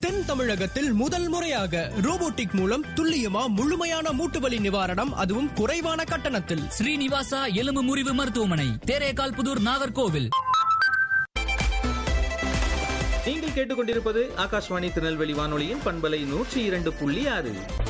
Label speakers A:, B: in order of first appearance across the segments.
A: தென் தமிழகத்தில் முதல் முறையாக ரோபோட்டிக் மூலம் துல்லியமா முழுமையான மூட்டு வலி நிவாரணம் அதுவும் குறைவான கட்டணத்தில்
B: ஸ்ரீனிவாசா எலும்பு முறிவு மருத்துவமனை தேரேகால் புதூர் நாகர்கோவில்
C: நீங்கள் கேட்டுக்கொண்டிருப்பது ஆகாஷ்வாணி திருநெல்வேலி வானொலியின் பண்பலை நூற்றி இரண்டு புள்ளி ஆறு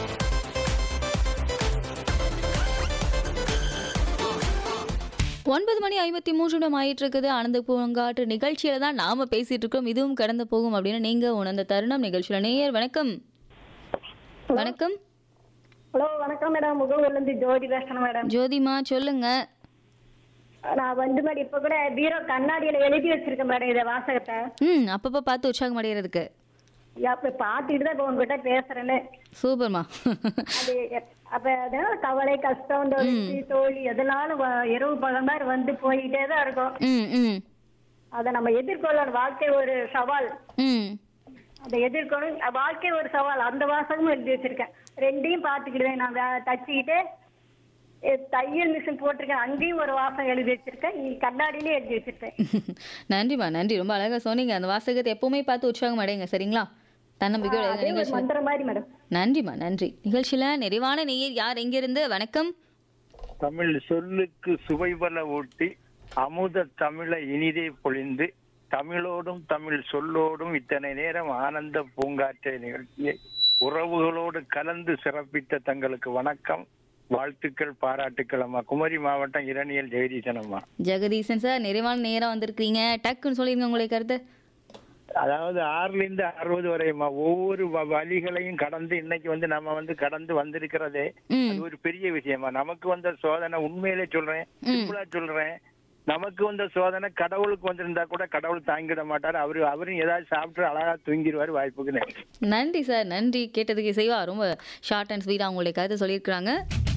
D: ஒன்பது மணி ஐம்பத்தி மூன்று நிமிடம் ஆயிட்டு இருக்குது ஆனந்த பூங்காற்று நிகழ்ச்சியில தான் நாம பேசிட்டு இருக்கோம் இதுவும் கடந்து போகும் அப்படின்னு நீங்க உணர்ந்த தருணம் நிகழ்ச்சியில நேயர் வணக்கம் வணக்கம்
E: ஹலோ வணக்கம் மேடம் முகவூர்ல இருந்து ஜோதி பேசுறேன் மேடம்
D: ஜோதிமா சொல்லுங்க
E: நான் வந்து மேடம் இப்ப கூட பீரோ கண்ணாடியில எழுதி வச்சிருக்கேன் மேடம் இத வாசகத்தை
D: ம் அப்பப்போ பார்த்து உற்சாகம் அடைகிறதுக்கு
E: அப்ப பாத்துக்கிட்டு தான் இப்ப உங்ககிட்ட பேசுறேன்னு
D: சூப்பர்மா
E: அது எ- அப்ப அதனால கவலை கஷ்டம் தோல்வி தோல்வி எதனாலும் வ- இரவு பகல் மாதிரி வந்து போயிட்டே தான் இருக்கும்
D: ம் ம்
E: அதை நம்ம எதிர்கொள்ளணும் வாழ்க்கை ஒரு சவால்
D: ம்
E: அதை எதிர்கொள்ளணும் அஹ் வாழ்க்கை ஒரு சவால் அந்த வாசகமும் எழுதி வச்சிருக்கேன் ரெண்டையும் பாத்துக்கிடுவேன் நான் வே- தச்சுக்கிட்டு எ- தையல் மிஷின் போட்டிருக்கேன் அங்கேயும் ஒரு வாசகம் எழுதி வச்சிருக்கேன் இ- கண்ணாடியிலயும் எழுதி வச்சிருக்கேன்
D: நன்றிம்மா நன்றி ரொம்ப அழகா சொன்னீங்க அந்த வாசகத்தை எப்பவுமே பார்த்து உற்சாகம் அடைங்க சரிங்களா தன்னம்பிக்கையோட
E: அதே ஒரு
D: நிகழ்ச்சி
E: மந்திரம் மாதிரி மேடம்
D: நன்றிம்மா நன்றி நிகழ்ச்சியில நிறைவான நேயர் யார் எங்கிருந்து வணக்கம்
F: தமிழ் சொல்லுக்கு சுவைபல ஊட்டி அமுத தமிழை இனிதே பொழிந்து தமிழோடும் தமிழ் சொல்லோடும் இத்தனை நேரம் ஆனந்த பூங்காற்றை நிகழ்ச்சியை உறவுகளோடு கலந்து சிறப்பித்த தங்களுக்கு வணக்கம் வாழ்த்துக்கள் பாராட்டுக்கள் அம்மா குமரி மாவட்டம் இரணியல் ஜெகதீசன் அம்மா
D: ஜெகதீசன் சார் நிறைவான நேரம் வந்திருக்கீங்க டக்குன்னு சொல்லிருங்க உங்களுடைய கருத்து
F: அதாவது ஆறுல இருந்து அறுபது வரையுமா ஒவ்வொரு வ- வழிகளையும் கடந்து இன்னைக்கு வந்து நம்ம வந்து கடந்து வந்திருக்கிறதே
D: ம்
F: அது ஒரு பெரிய விஷயமா நமக்கு வந்த சோதனை உண்மையிலே சொல்றேன் சிம்பிளா சொல்றேன் நமக்கு வந்த சோதனை கடவுளுக்கு வந்திருந்தா கூட கடவுள் தாங்கிட மாட்டாரு அவரு அவரும் ஏதாவது சாப்பிட்டு அழகா தூங்கிடுவாரு வாய்ப்புக்கு நன்றி.
D: நன்றி சார் நன்றி கேட்டதுக்கு செய்வா ரொம்ப ஷார்ட் அண்ட் ஸ்வீட்டாக உங்களுடைய கருத்தை சொல்லியிருக்கிறாங்க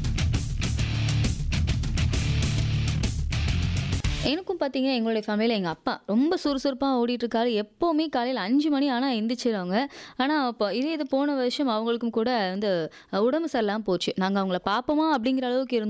D: எனக்கும் பார்த்தீங்க எங்களுடைய ஃபேமிலியில் எங்கள் அப்பா ரொம்ப சுறுசுறுப்பாக ஓடிட்டு இருக்காரு எப்போவுமே காலையில் அஞ்சு மணி ஆனால் எந்திரிச்சிருவாங்க ஆனால் இப்போ இதே இது போன வருஷம் அவங்களுக்கும் கூட வந்து உடம்பு சரியில்லாமல் போச்சு நாங்கள் அவங்கள பார்ப்போமா அப்படிங்கிற அளவுக்கு இருந்தோம்